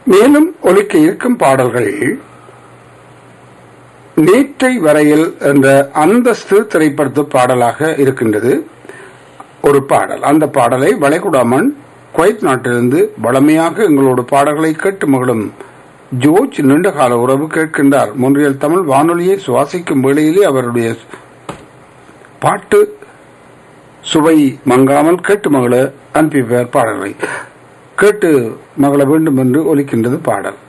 மேலும் ஒலிக்க இருக்கும் பாடல்கள் நேற்றை வரையில் என்ற அந்தஸ்து திரைப்படத்து பாடலாக இருக்கின்றது ஒரு பாடல் அந்த பாடலை வளைகுடாமன் குவைத் நாட்டிலிருந்து வளமையாக எங்களோட பாடல்களை கேட்டு மகளும் ஜோர்ஜ் நீண்டகால உறவு கேட்கின்றார் முன்றியல் தமிழ் வானொலியை சுவாசிக்கும் வேளையிலே அவருடைய பாட்டு சுவை மங்காமல் கேட்டு மகள அனுப்பிப்பார் பாடல்களை கேட்டு மகள வேண்டும் என்று ஒலிக்கின்றது பாடல்